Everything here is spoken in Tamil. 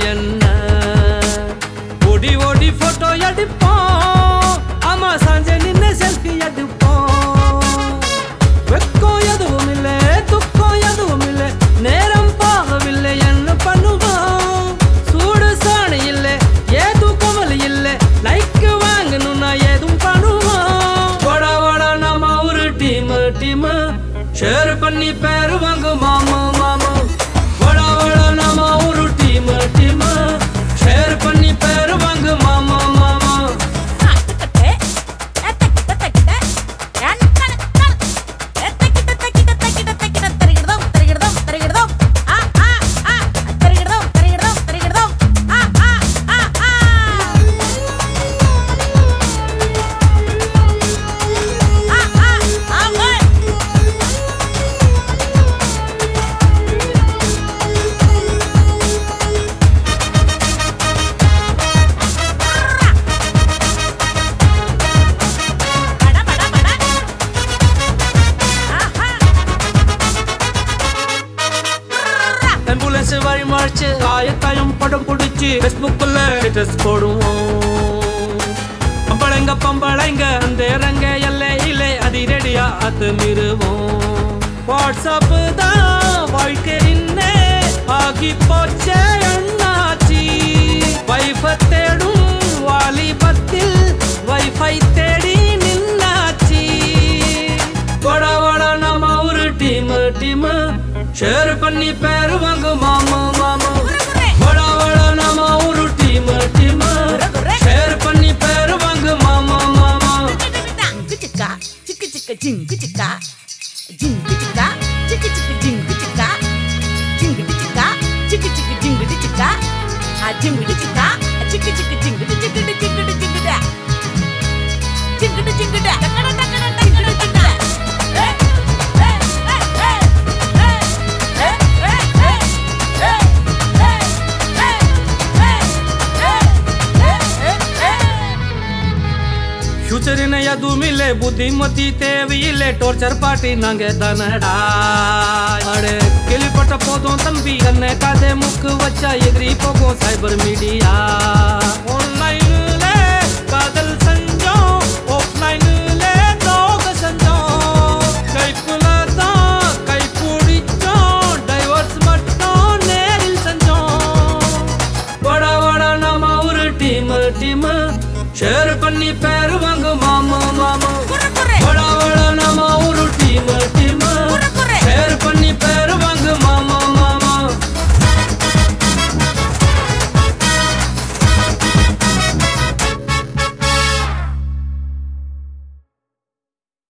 என்ன ஓடி ஓடி போட்டோ எடுப்போம் ஆமா சாஞ்ச நின்று செல்ஃபி எடுப்போம் வெக்கம் எதுவும் இல்லை துக்கம் எதுவும் இல்லை நேரம் போகவில்லை என்ன பண்ணுவோம் சூடு சாணி இல்லை ஏதும் கவலை இல்லை லைக் வாங்கணும்னா ஏதும் பண்ணுவோம் வட வட நம்ம ஒரு டீம் டீம் ஷேர் பண்ணி பேரு வாங்க மாமா மாமா வட வட நம்ம ஒரு டீம் டீம் ஷேர் பண்ணி பேரு வாங்க மாமா மாமா ஆம்புலன்ஸ் வழி மாறிச்சு ஆயத்தாயம் படம் பிடிச்சி ஃபேஸ்புக்கில் ஸ்டேட்டஸ் போடுவோம் பம்பளைங்க பம்பளைங்க அந்த ரங்க எல்லை இல்லை அதிரடியா அத்து மீறுவோம் வாட்ஸ்அப் தான் வாழ்க்கையின்னே ஆகி போச்சே அண்ணாச்சி வைஃப தேடும் வாலிபத்தில் வைஃபை தேடி நின்னாச்சி வட வட நம்ம ஒரு டீம் டீம் ஷேர் பண்ணி பேரு வாங்க மாமா மாமா வட வட நம்ம ஒரு டீம் டீம் ஷேர் பண்ணி பேரு வாங்க மாமா மாமா ஃபியூச்சர் எதுவும் இல்லை புத்திமதி தேவையில்லை டோர்ச்சர் பாட்டி நாங்க தானடா அடே கேள்விப்பட்ட போதும் தம்பி கண்ண கதை முக்கு வச்சா எதிரி போகும் சைபர் மீடியா ஆன்லைன்ல காதல் செஞ்சோம் ஆஃப்லைன்ல தோக செஞ்சோம் கைப்புல தான் கை பிடிச்சோம் டைவர்ஸ் மட்டும் நேரில் செஞ்சோம் வட வட நாம ஒரு டீம் டீம் ஷேர் பண்ணி பேரு வாங்க மாமா மாமா